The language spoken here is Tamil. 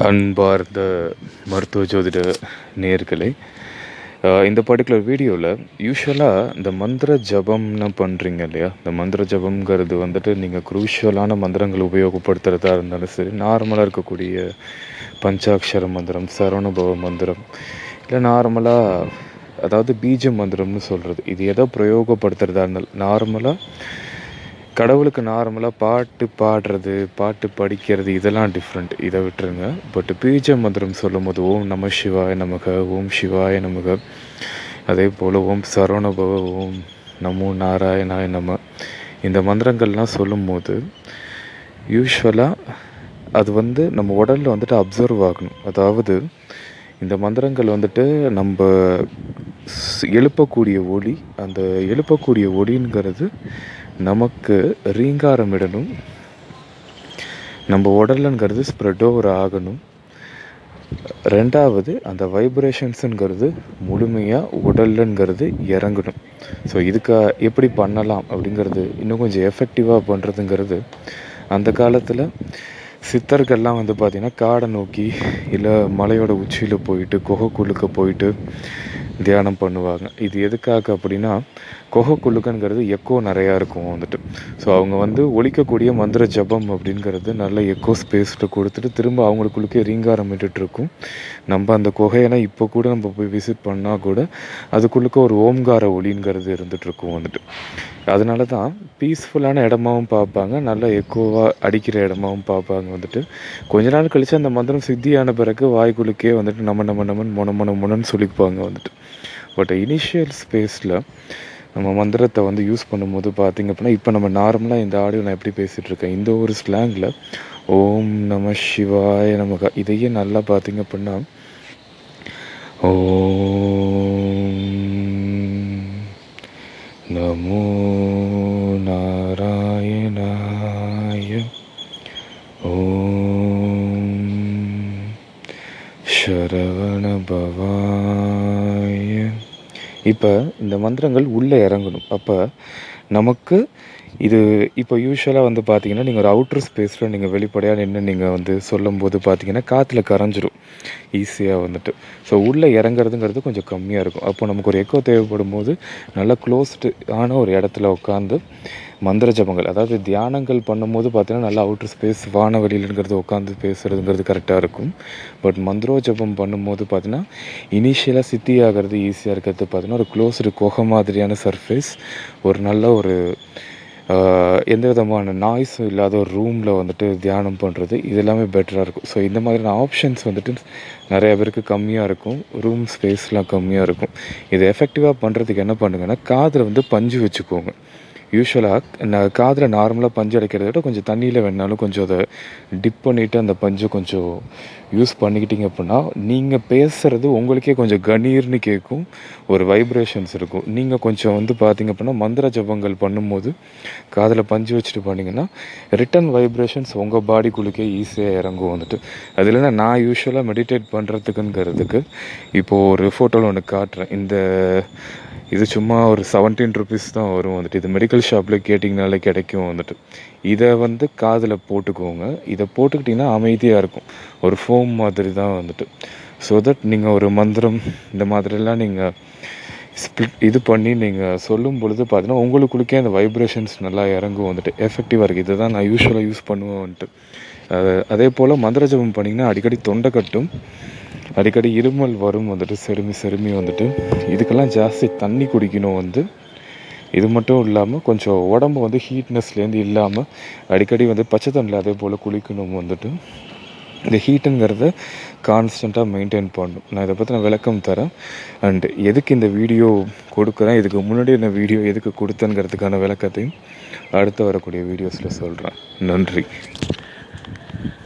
அன்பார்ந்த மருத்துவ ஜோதிட நேர்களே இந்த பர்டிகுலர் வீடியோவில் யூஸ்வலாக இந்த மந்திர ஜபம்னு பண்ணுறீங்க இல்லையா இந்த மந்திர ஜபம்ங்கிறது வந்துட்டு நீங்கள் குரூஷியலான மந்திரங்கள் உபயோகப்படுத்துகிறதா இருந்தாலும் சரி நார்மலாக இருக்கக்கூடிய பஞ்சாட்சர மந்திரம் சரவணபவ மந்திரம் இல்லை நார்மலாக அதாவது பீஜ மந்திரம்னு சொல்கிறது இது எதை பிரயோகப்படுத்துகிறதா இருந்தாலும் நார்மலாக கடவுளுக்கு நார்மலாக பாட்டு பாடுறது பாட்டு படிக்கிறது இதெல்லாம் டிஃப்ரெண்ட் இதை விட்டுருங்க பட் பீஜ மந்திரம் சொல்லும் போது ஓம் நம சிவாய நமக ஓம் சிவாய நமக அதே போல் ஓம் சரவணபவ ஓம் நமோ நாராயணாய நம இந்த மந்திரங்கள்லாம் சொல்லும்போது யூஸ்வலாக அது வந்து நம்ம உடலில் வந்துட்டு அப்சர்வ் ஆகணும் அதாவது இந்த மந்திரங்கள் வந்துட்டு நம்ம ஸ்- எழுப்பக்கூடிய ஒளி அந்த எழுப்பக்கூடிய ஒளிங்கிறது நமக்கு ரீங்காரமிடணும் நம்ம உடலுங்கிறது ஸ்ப்ரெட் ஓவர் ஆகணும் ரெண்டாவது அந்த வைப்ரேஷன்ஸுங்கிறது முழுமையாக உடல்லுங்கிறது இறங்கணும் ஸோ இதுக்கு எப்படி பண்ணலாம் அப்படிங்கிறது இன்னும் கொஞ்சம் எஃபெக்டிவாக பண்ணுறதுங்கிறது அந்த காலத்தில் சித்தர்கள்லாம் வந்து பார்த்திங்கன்னா காடை நோக்கி இல்லை மலையோட உச்சியில் போயிட்டு குகைக்குள்ளுக்க போயிட்டு தியானம் பண்ணுவாங்க இது எதுக்காக அப்படின்னா குகைக்குள்ளுக்கங்கிறது எக்கோ நிறையா இருக்கும் வந்துட்டு ஸோ அவங்க வந்து ஒலிக்கக்கூடிய மந்திர ஜபம் அப்படிங்கிறது நல்ல எக்கோ ஸ்பேஸில் கொடுத்துட்டு திரும்ப அவங்களுக்குள்ளுக்கே ரீங்காரம் விட்டுட்டு இருக்கும் நம்ம அந்த குகையெல்லாம் இப்போ கூட நம்ம போய் விசிட் பண்ணால் கூட அதுக்குள்ளுக்க ஒரு ஓம்கார ஒளிங்கிறது இருந்துட்டு இருக்கும் வந்துட்டு அதனால தான் பீஸ்ஃபுல்லான இடமாவும் பார்ப்பாங்க நல்ல எக்கோவாக அடிக்கிற இடமாவும் பார்ப்பாங்க வந்துட்டு கொஞ்ச நாள் கழிச்சு அந்த மந்திரம் சித்தியான பிறகு வாய்க்குள்ளுக்கே வந்துட்டு நம்ம நம்ம நம்மன்னு மொன மொன மொனன்னு சொல்லிப்பாங்க வந்துட்டு பட் இனிஷியல் ஸ்பேஸில் நம்ம மந்திரத்தை வந்து யூஸ் பண்ணும்போது பார்த்தீங்க அப்படின்னா இப்போ நம்ம நார்மலாக இந்த ஆடியோ நான் எப்படி பேசிகிட்டு இருக்கேன் இந்த ஒரு ஸ்லாங்கில் ஓம் நம சிவாய நமக இதையே நல்லா பார்த்தீங்க அப்படின்னா ஓம் நமோ நாராயணாய ஓம் சரவண பவாய இப்போ இந்த மந்திரங்கள் உள்ளே இறங்கணும் அப்போ நமக்கு இது இப்போ யூஸ்வலாக வந்து பார்த்தீங்கன்னா நீங்கள் ஒரு அவுட்டர் ஸ்பேஸில் நீங்கள் வெளிப்படையாக நின்று நீங்கள் வந்து சொல்லும்போது பார்த்தீங்கன்னா காற்றுல கரைஞ்சிரும் ஈஸியாக வந்துட்டு ஸோ உள்ளே இறங்குறதுங்கிறது கொஞ்சம் கம்மியாக இருக்கும் அப்போ நமக்கு ஒரு எக்கோ தேவைப்படும் போது நல்லா க்ளோஸ்டு ஆன ஒரு இடத்துல உட்காந்து மந்திர ஜபங்கள் அதாவது தியானங்கள் பண்ணும்போது பார்த்தீங்கன்னா நல்லா அவுட்டர் ஸ்பேஸ் வானவெளியிலங்கிறது உட்காந்து பேசுகிறதுங்கிறது கரெக்டாக இருக்கும் பட் மந்திரோ ஜபம் பண்ணும்போது பார்த்தீங்கன்னா இனிஷியலாக சித்தி ஆகிறது ஈஸியாக இருக்கிறது பார்த்தீங்கன்னா ஒரு க்ளோஸ்டு குகை மாதிரியான சர்ஃபேஸ் ஒரு நல்ல ஒரு ஆஹ், எந்த விதமான நாய்ஸும் இல்லாத ஒரு ரூமில் வந்துட்டு தியானம் பண்ணுறது இது எல்லாமே பெட்டராக இருக்கும் ஸோ இந்த மாதிரியான ஆப்ஷன்ஸ் வந்துட்டு நிறைய பேருக்கு கம்மியாக இருக்கும் ரூம் ஸ்பேஸ்லாம் கம்மியாக இருக்கும் இதை எஃபெக்டிவாக பண்ணுறதுக்கு என்ன பண்ணுங்கன்னா காதில் வந்து பஞ்சு வச்சுக்கோங்க யூஸ்வலாக நான் காதில் நார்மலாக பஞ்சு அடைக்கிறத விட கொஞ்சம் தண்ணியில் வேணாலும் கொஞ்சம் அதை டிப் பண்ணிவிட்டு அந்த பஞ்சை கொஞ்சம் யூஸ் பண்ணிக்கிட்டீங்க அப்படின்னா நீங்கள் பேசுகிறது உங்களுக்கே கொஞ்சம் கணீர்னு கேட்கும் ஒரு வைப்ரேஷன்ஸ் இருக்கும் நீங்கள் கொஞ்சம் வந்து பார்த்தீங்க அப்படின்னா மந்திர ஜபங்கள் பண்ணும்போது காதில் பஞ்சு வச்சுட்டு பண்ணிங்கன்னா ரிட்டன் வைப்ரேஷன்ஸ் உங்கள் பாடிக்குள்ளுக்கே ஈஸியாக இறங்கும் வந்துட்டு அது இல்லைன்னா நான் யூஸ்வலாக மெடிடேட் பண்ணுறதுக்குங்கிறதுக்கு இப்போது ஒரு ஃபோட்டோவில் ஒன்று காட்டுறேன் இந்த இது சும்மா ஒரு செவன்டீன் ருபீஸ் தான் வரும் வந்துட்டு இது மெடிக்கல் ஷாப்பில் கேட்டிங்கனாலே கிடைக்கும் வந்துட்டு இதை வந்து காதில் போட்டுக்கோங்க இதை போட்டுக்கிட்டிங்கன்னா அமைதியாக இருக்கும் ஒரு ஃபோம் மாதிரி தான் வந்துட்டு ஸோ தட் நீங்கள் ஒரு மந்திரம் இந்த மாதிரிலாம் நீங்கள் ஸ்ப்ளிட் இது பண்ணி நீங்கள் சொல்லும் பொழுது பார்த்தீங்கன்னா உங்களுக்குள்ளே அந்த வைப்ரேஷன்ஸ் நல்லா இறங்கும் வந்துட்டு எஃபெக்டிவாக இருக்குது இதை தான் நான் யூஸ்வலாக யூஸ் பண்ணுவேன் வந்துட்டு அஹ் அதே போல் மந்திர ஜபம் பண்ணிங்கன்னா அடிக்கடி தொண்டை கட்டும் அடிக்கடி இருமல் வரும் வந்துட்டு செருமி செருமி வந்துட்டு இதுக்கெல்லாம் ஜாஸ்தி தண்ணி குடிக்கணும் வந்து இது மட்டும் இல்லாமல் கொஞ்சம் உடம்பு வந்து ஹீட்னஸ்லேருந்து இல்லாமல் அடிக்கடி வந்து பச்சை தண்ணியில் அதே போல் குளிக்கணும் வந்துட்டு இந்த ஹீட்டுங்கிறத கான்ஸ்டண்ட்டாக மெயின்டைன் பண்ணணும் நான் இதை பற்றி நான் விளக்கம் தரேன் அண்ட் எதுக்கு இந்த வீடியோ கொடுக்குறேன் இதுக்கு முன்னாடி இந்த வீடியோ எதுக்கு கொடுத்தேங்கிறதுக்கான விளக்கத்தையும் அடுத்து வரக்கூடிய வீடியோஸில் சொல்கிறேன் நன்றி